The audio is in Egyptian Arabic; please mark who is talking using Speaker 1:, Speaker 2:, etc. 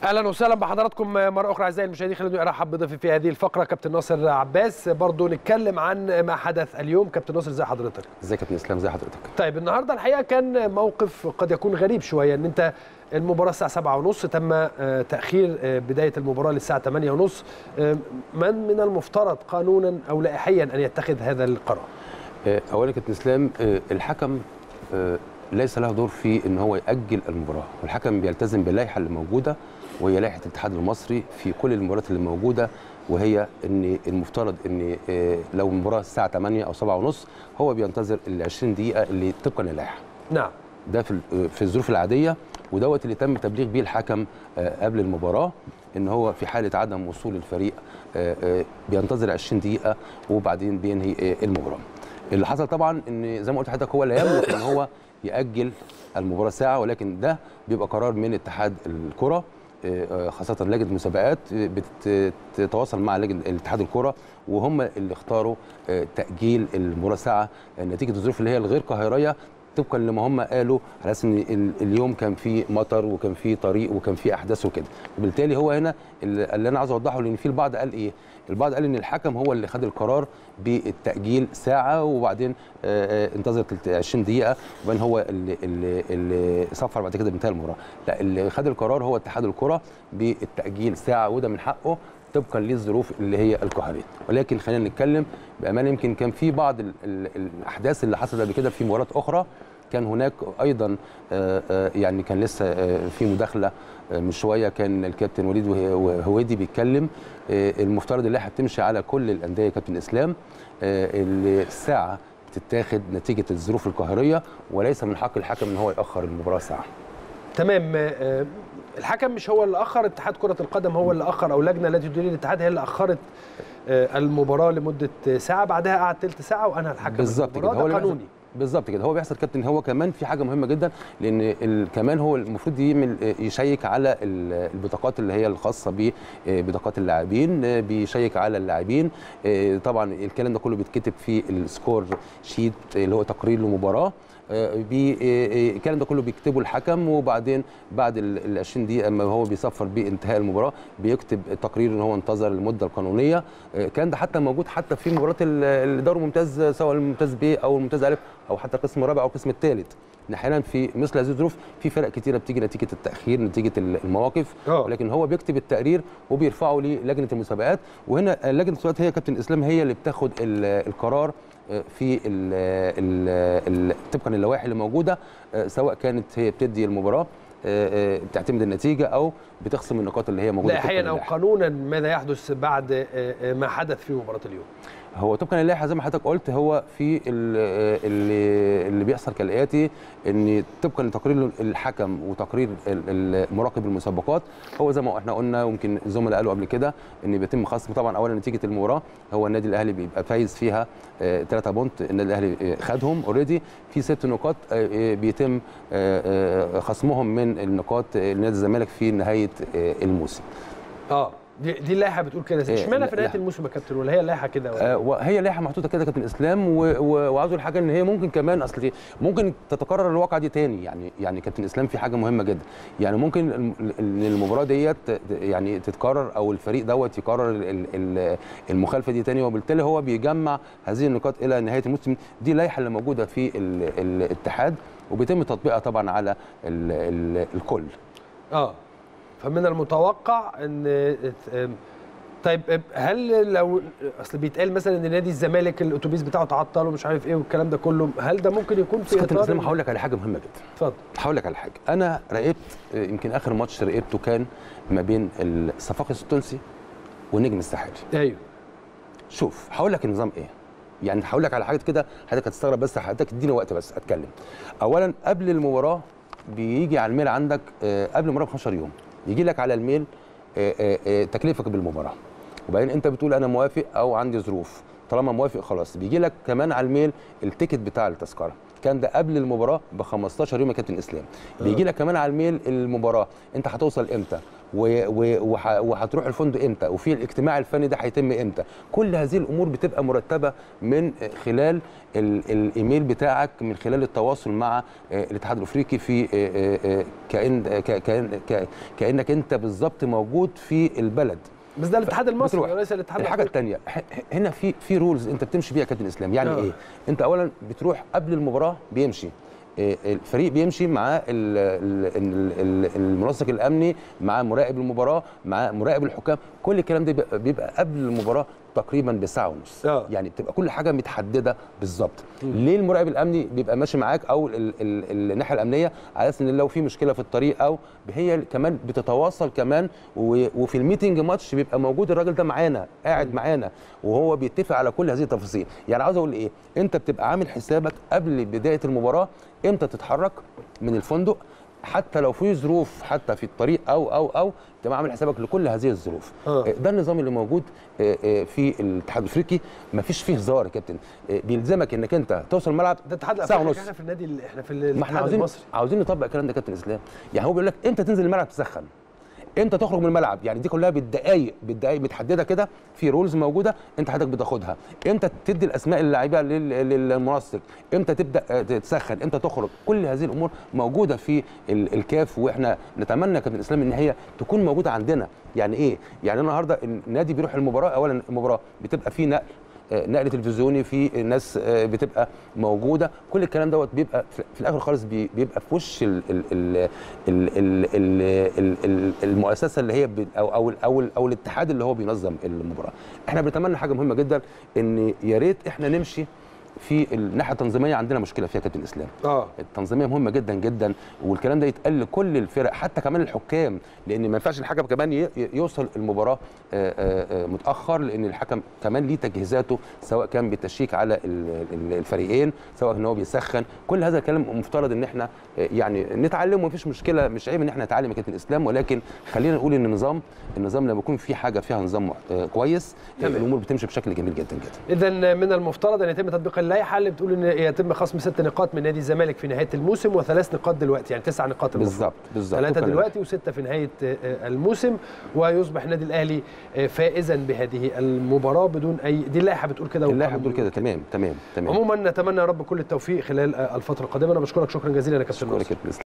Speaker 1: اهلا وسهلا بحضراتكم مره اخرى اعزائي المشاهدين خليني ارحب بضيفي في هذه الفقره كابتن ناصر عباس برضو نتكلم عن ما حدث اليوم كابتن ناصر ازي حضرتك
Speaker 2: ازيك يا كابتن اسلام ازي حضرتك
Speaker 1: طيب النهارده الحقيقه كان موقف قد يكون غريب شويه ان انت المباراه الساعه 7:30 تم تاخير بدايه المباراه للساعه 8:30 من من المفترض قانونا او لائحيا ان يتخذ هذا القرار
Speaker 2: اولا كابتن اسلام الحكم ليس له دور في ان هو ياجل المباراه والحكم بيلتزم باللائحه اللي موجوده وهي لائحه الاتحاد المصري في كل المباريات اللي موجوده وهي ان المفترض ان لو المباراه الساعه 8 او 7 ونص هو بينتظر ال 20 دقيقه اللي طبقا للائحه
Speaker 1: نعم
Speaker 2: ده في في الظروف العاديه ودوت اللي تم تبليغ بيه الحكم قبل المباراه ان هو في حاله عدم وصول الفريق بينتظر 20 دقيقه وبعدين بينهي المباراه اللي حصل طبعا ان زي ما قلت لحضرتك هو لا يملك ان هو ياجل المباراه ساعه ولكن ده بيبقى قرار من اتحاد الكره خاصه لجنه المسابقات بتتواصل مع لجنه اتحاد الكره وهم اللي اختاروا تاجيل المباراه ساعه نتيجه الظروف اللي هي الغير قاهريه طبقا لما هم قالوا على اساس ان اليوم كان في مطر وكان في طريق وكان في احداث وكده وبالتالي هو هنا اللي انا عايز اوضحه لان في البعض قال ايه البعض قال ان الحكم هو اللي خد القرار بالتاجيل ساعه وبعدين انتظر 20 دقيقه وبعدين هو اللي اللي, اللي صفر بعد كده بانتهى المباراه لا اللي خد القرار هو اتحاد الكره بالتاجيل ساعه وده من حقه طبقا للظروف اللي هي القهريه ولكن خلينا نتكلم بامانه يمكن كان في بعض ال ال الاحداث اللي حصلت قبل كده في مباريات اخرى كان هناك ايضا يعني كان لسه في مداخله من شويه كان الكابتن وليد وهويدي بيتكلم المفترض اللائحه بتمشي على كل الانديه كابتن اسلام الساعه بتتاخد نتيجه الظروف القهريه وليس من حق الحكم ان هو ياخر المباراه ساعه
Speaker 1: تمام الحكم مش هو اللي اخر اتحاد كره القدم هو اللي اخر او لجنه التي تدير الاتحاد هي اللي اخرت المباراه لمده ساعه بعدها قعد ثلث ساعه وانهى الحكم
Speaker 2: بالظبط كده
Speaker 1: هو قانوني
Speaker 2: بالظبط كده هو بيحصل كابتن هو كمان في حاجه مهمه جدا لان كمان هو المفروض يعمل يشيك على البطاقات اللي هي الخاصه ببطاقات اللاعبين بيشيك على اللاعبين طبعا الكلام ده كله بيتكتب في السكور شيت اللي هو تقرير المباراه الكلام ده كله بيكتبه الحكم وبعدين بعد ال 20 دقيقه اما هو بيصفر بانتهاء المباراه بيكتب تقرير ان هو انتظر المده القانونيه كان ده حتى موجود حتى في مباراه الدوري الممتاز سواء الممتاز ب او الممتاز الف او حتى القسم الرابع او القسم الثالث احيانا في مثل هذه الظروف في فرق كتيره بتيجي نتيجه التاخير نتيجه المواقف
Speaker 1: أوه.
Speaker 2: ولكن هو بيكتب التقرير وبيرفعه للجنه المسابقات وهنا لجنه المسابقات هي كابتن اسلام هي اللي بتاخد القرار في ال ال طبقا للوائح اللي موجوده سواء كانت هي بتدي المباراه بتعتمد النتيجه او بتخصم النقاط اللي هي موجوده
Speaker 1: لائحيا او قانونا ماذا يحدث بعد ما حدث في مباراه اليوم
Speaker 2: هو طبقا للائحه زي ما حضرتك قلت هو في اللي, اللي بيحصل كالاتي ان طبقا لتقرير الحكم وتقرير مراقب المسابقات هو زي ما احنا قلنا ويمكن الزملاء قالوا قبل كده ان بيتم خصم طبعا اولا نتيجه المباراه هو النادي الاهلي بيبقى فايز فيها 3 بونت النادي الاهلي خدهم اوريدي في ست نقاط بيتم خصمهم من النقاط نادي الزمالك في نهايه الموسم.
Speaker 1: اه دي دي اللائحه بتقول كده اشمعنى في نهايه الموسم يا كابتن ولا هي اللائحه كده
Speaker 2: آه وهي لائحه محطوطه كده كابتن اسلام وعاوز اقول حاجه ان هي ممكن كمان اصل ممكن تتكرر الواقعه دي تاني يعني يعني كابتن اسلام في حاجه مهمه جدا يعني ممكن المباراه ديت يعني تتكرر او الفريق دوت يكرر المخالفه دي تاني وبالتالي هو بيجمع هذه النقاط الى نهايه الموسم دي اللائحه اللي موجوده في الاتحاد وبيتم تطبيقها طبعا على ال ال الكل
Speaker 1: اه فمن المتوقع ان طيب هل لو اصل بيتقال مثلا ان نادي الزمالك الاتوبيس بتاعه تعطل ومش عارف ايه والكلام ده كله هل ده ممكن يكون في
Speaker 2: اطار كابتن هقول لك على حاجه مهمه جدا
Speaker 1: اتفضل
Speaker 2: هقول لك على حاجه انا راقبت يمكن اخر ماتش راقبته كان ما بين الصفاقس التونسي والنجم الساحلي
Speaker 1: ايوه
Speaker 2: شوف هقول لك النظام ايه يعني هقول لك على حاجه كده حضرتك هتستغرب بس حضرتك اديني وقت بس اتكلم اولا قبل المباراه بيجي على الميل عندك قبل المباراه ب 15 يوم يجي لك على الميل تكليفك بالمباراه وبعدين انت بتقول انا موافق او عندي ظروف طالما موافق خلاص بيجي لك كمان على الميل التيكت بتاع التذكره كان ده قبل المباراه ب 15 يوم يا كابتن اسلام بيجي لك كمان على الميل المباراه انت هتوصل امتى و- و- وح- وهتروح الفندق امتى وفي الاجتماع الفني ده هيتم امتى كل هذه الامور بتبقى مرتبه من خلال ال- الايميل بتاعك من خلال التواصل مع آه، الاتحاد الافريقي في آه، آه، آه، كأن ك- كأن ك- كانك انت بالظبط موجود في البلد
Speaker 1: بس ده الاتحاد المصري
Speaker 2: بتروح.
Speaker 1: وليس الاتحاد
Speaker 2: الحاجه
Speaker 1: الأفريقي.
Speaker 2: الثانيه هنا في في رولز انت بتمشي بيها يا كابتن اسلام يعني
Speaker 1: آه.
Speaker 2: ايه انت اولا بتروح قبل المباراه بيمشي إيه، الفريق بيمشي مع ال- ال- ال- ال- المنسق الامني مع مراقب المباراه مع مراقب الحكام كل الكلام ده بيبقى- بيبقى قبل المباراه تقريبا بساعه ونص
Speaker 1: آه.
Speaker 2: يعني بتبقى كل حاجه متحدده بالظبط ليه المراقب الامني بيبقى ماشي معاك او ال- ال- ال- الناحيه الامنيه على اساس ان لو في مشكله في الطريق او هي كمان بتتواصل كمان و- وفي الميتنج ماتش بيبقى موجود الراجل ده معانا قاعد معانا وهو بيتفق على كل هذه التفاصيل يعني عاوز اقول ايه انت بتبقى عامل حسابك قبل بدايه المباراه امتى تتحرك من الفندق حتى لو في ظروف حتى في الطريق او او او تبقى عامل حسابك لكل هذه الظروف
Speaker 1: آه.
Speaker 2: ده النظام اللي موجود آه، آه، في الاتحاد الافريقي ما فيش فيه هزار يا كابتن آه، بيلزمك انك انت توصل الملعب
Speaker 1: ده الاتحاد
Speaker 2: ساعه
Speaker 1: الافريقي
Speaker 2: ونص
Speaker 1: احنا في النادي ال- احنا في
Speaker 2: ما احنا
Speaker 1: الاتحاد
Speaker 2: عاوزين
Speaker 1: المصري
Speaker 2: عاوزين نطبق الكلام ده يا كابتن اسلام يعني هو بيقول لك امتى تنزل الملعب تسخن امتى تخرج من الملعب يعني دي كلها بالدقائق بالدقائق متحدده كده في رولز موجوده انت حضرتك بتاخدها امتى تدي الاسماء اللاعبين لل- للمنسق امتى تبدا آه، تسخن امتى تخرج كل هذه الامور موجوده في ال- الكاف واحنا نتمنى كابتن اسلام ان هي تكون موجوده عندنا يعني ايه يعني النهارده النادي بيروح المباراه اولا المباراه بتبقى فيه نقل آه، نقل تلفزيوني في ناس آه، بتبقى موجوده كل الكلام دوت بيبقى في في الاخر خالص بي- بيبقى في وش ال ال ال ال ال ال ال ال المؤسسه اللي هي بي- او او او, أو الاتحاد اللي هو بينظم المباراه احنا بنتمنى حاجه مهمه جدا ان يا ريت احنا نمشي في الناحيه التنظيميه عندنا مشكله فيها كابتن اسلام
Speaker 1: اه
Speaker 2: التنظيميه مهمه جدا جدا والكلام ده يتقال لكل الفرق حتى كمان الحكام لان ما ينفعش الحكم كمان ي- ي- يوصل المباراه آه، آه، آه، متاخر لان الحكم كمان ليه تجهيزاته سواء كان بالتشيك على ال- ال- الفريقين سواء ان هو بيسخن كل هذا الكلام مفترض ان احنا آه، يعني نتعلمه مفيش مشكله مش عيب ان احنا نتعلم يا كابتن الاسلام ولكن خلينا نقول ان النظام النظام لما يكون في حاجه فيها نظام آه، كويس آه،
Speaker 1: تمام.
Speaker 2: الامور بتمشي بشكل جميل جدا جدا
Speaker 1: اذا من المفترض ان يتم تطبيق اللائحه اللي بتقول ان يتم خصم ست نقاط من نادي الزمالك في نهايه الموسم وثلاث نقاط دلوقتي يعني تسع نقاط المفروض.
Speaker 2: بالظبط بالظبط
Speaker 1: ثلاثة
Speaker 2: وكان-
Speaker 1: دلوقتي وستة في نهاية آه، الموسم ويصبح النادي الأهلي آه، فائزا بهذه المباراة بدون أي دي اللائحة بتقول كده
Speaker 2: اللائحه
Speaker 1: والقانون
Speaker 2: بتقول كده تمام تمام تمام
Speaker 1: عموما نتمنى يا رب كل التوفيق خلال آه، الفترة القادمة أنا بشكرك شكرا جزيلا يا كابتن
Speaker 2: شكرا
Speaker 1: ناصر
Speaker 2: كابتن